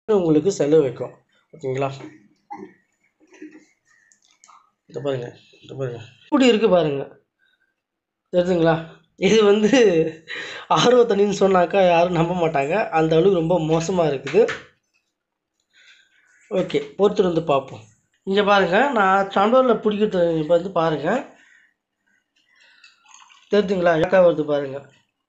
உங்களுக்கு செலவு வைக்கும் ஓகேங்களா இந்த பாருங்க இந்த பாருங்க இப்படி இருக்குது பாருங்க தெரியுதுங்களா இது வந்து ஆர்வ தண்ணின்னு சொன்னாக்கா யாரும் நம்ப மாட்டாங்க அந்த அளவுக்கு ரொம்ப மோசமாக இருக்குது ஓகே பொறுத்துட்டு வந்து பார்ப்போம் இங்கே பாருங்கள் நான் சண்டோரில் பிடிக்கிறது இப்போ வந்து பாருங்கள் தெரிஞ்சுங்களா ஏக்கா வருது பாருங்கள்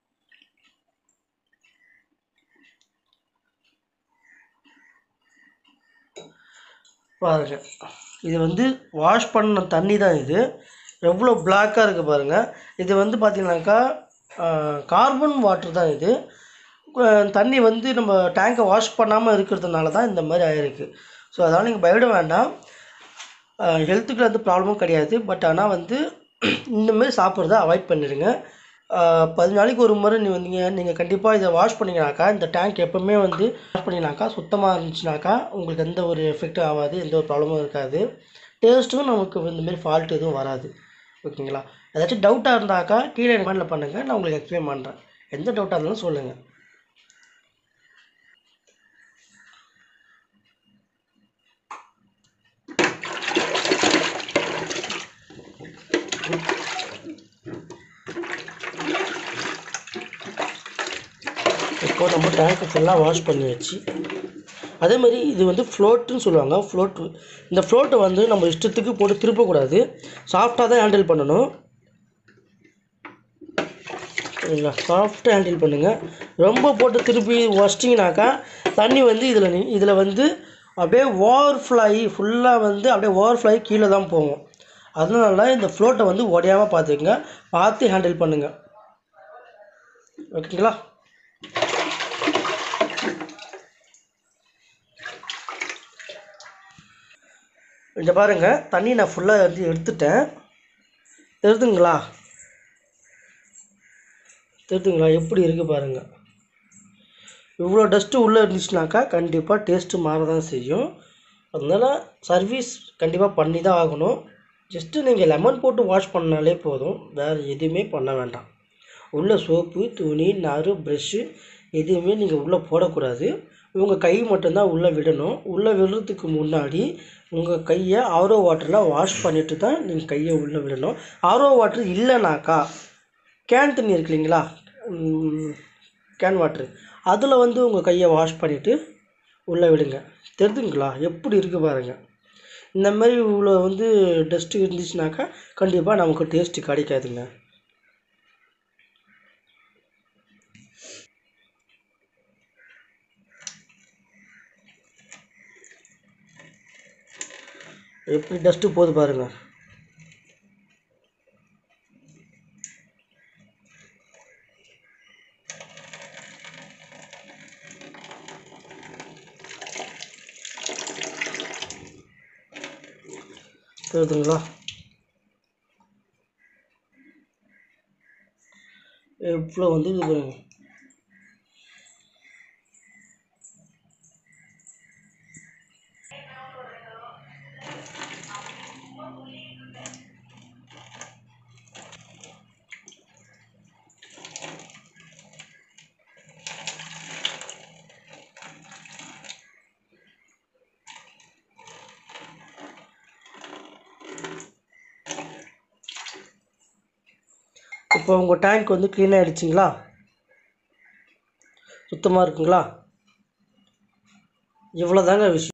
பாருங்க இது வந்து வாஷ் பண்ண தண்ணி தான் இது எவ்வளோ பிளாக்காக இருக்குது பாருங்கள் இது வந்து பார்த்தீங்கன்னாக்கா கார்பன் வாட்டர் தான் இது அஹ் தண்ணி வந்து நம்ம டேங்கை வாஷ் பண்ணாமல் இருக்கிறதுனால தான் இந்த மாதிரி ஆயிருக்கு ஸோ அதனால் நீங்கள் பயப்பட வேண்டாம் ஹெல்த்துக்கு வந்து ப்ராப்ளமும் கிடையாது பட் ஆனால் வந்து இந்த மாதிரி சாப்பிட்றத அவாய்ட் பண்ணிடுங்க அஹ் பத்து நாளைக்கு ஒரு முறை நீ வந்தீங்க நீங்கள் கண்டிப்பாக இதை வாஷ் பண்ணிங்கனாக்கா இந்த டேங்க் எப்போவுமே வந்து வாஷ் பண்ணிங்கனாக்கா சுத்தமாக இருந்துச்சுனாக்கா உங்களுக்கு எந்த ஒரு எஃபெக்ட்டும் ஆகாது எந்த ஒரு ப்ராப்ளமும் இருக்காது டேஸ்ட்டும் நமக்கு இந்த மாதிரி ஃபால்ட் எதுவும் வராது ஓகேங்களா ஏதாச்சும் டவுட்டாக இருந்தாக்கா கீழே கமெண்டில் பண்ணுங்கள் நான் உங்களுக்கு எக்ஸ்பிளைன் பண்ணுறேன் எந்த டவுட்டாக இருந்தாலும் சொல்லுங்கள் இப்போ நம்ம டேங்க்கு ஃபுல்லாக வாஷ் பண்ணி வச்சு அதே மாதிரி இது வந்து ஃப்ளோட்டுன்னு சொல்லுவாங்க ஃப்ளோட் இந்த ஃப்ளோட்டை வந்து நம்ம இஷ்டத்துக்கு போட்டு திருப்பக்கூடாது சாஃப்டாக தான் ஹேண்டில் பண்ணணும் சரிங்களா சாஃப்டாக ஹேண்டில் பண்ணுங்கள் ரொம்ப போட்டு திருப்பி வச்சிட்டிங்கனாக்கா தண்ணி வந்து இதில் இதில் வந்து அப்படியே ஓவர்ஃப்ளோ ஆகி ஃபுல்லாக வந்து அப்படியே ஓவர்ஃப்ளோ ஆகி கீழே தான் போகும் அதனால இந்த ஃப்ளோட்டை வந்து உடையாமல் பார்த்துக்குங்க பார்த்து ஹேண்டில் பண்ணுங்கள் ஓகேங்களா இங்கே பாருங்கள் தண்ணி நான் ஃபுல்லாக வந்து எடுத்துட்டேன் தெரியுதுங்களா தெரியுதுங்களா எப்படி இருக்குது பாருங்கள் இவ்வளோ டஸ்ட்டு உள்ளே இருந்துச்சுனாக்கா கண்டிப்பாக டேஸ்ட்டு மாற தான் செய்யும் அதனால் சர்வீஸ் கண்டிப்பாக பண்ணி தான் ஆகணும் ஜஸ்ட்டு நீங்கள் லெமன் போட்டு வாஷ் பண்ணாலே போதும் வேறு எதுவுமே பண்ண வேண்டாம் உள்ள சோப்பு துணி நார் ப்ரெஷ்ஷு எதுவுமே நீங்கள் உள்ளே போடக்கூடாது உங்கள் கை மட்டும்தான் உள்ளே விடணும் உள்ளே விடுறதுக்கு முன்னாடி உங்கள் கையை ஆரோ வாட்டரில் வாஷ் பண்ணிவிட்டு தான் நீங்கள் கையை உள்ளே விடணும் ஆரோ வாட்டர் இல்லைனாக்கா கேன் தண்ணி இருக்கு இல்லைங்களா ம், கேன் வாட்ரு அதில் வந்து உங்கள் கையை வாஷ் பண்ணிவிட்டு உள்ளே விடுங்க தெரியுதுங்களா எப்படி இருக்குது பாருங்கள் இந்த மாதிரி இவ்வளோ வந்து டஸ்ட்டு இருந்துச்சுனாக்கா கண்டிப்பாக நமக்கு டேஸ்ட்டு கிடைக்காதுங்க எப்படி டஸ்ட்டு போகுது பாருங்கள் தெரியுதுங்களா எவ்வளோ வந்து இது பாருங்க இப்போ உங்கள் டேங்க் வந்து க்ளீன் ஆகிடுச்சிங்களா சுத்தமாக இருக்குங்களா இவ்வளோ தாங்க விஷயம்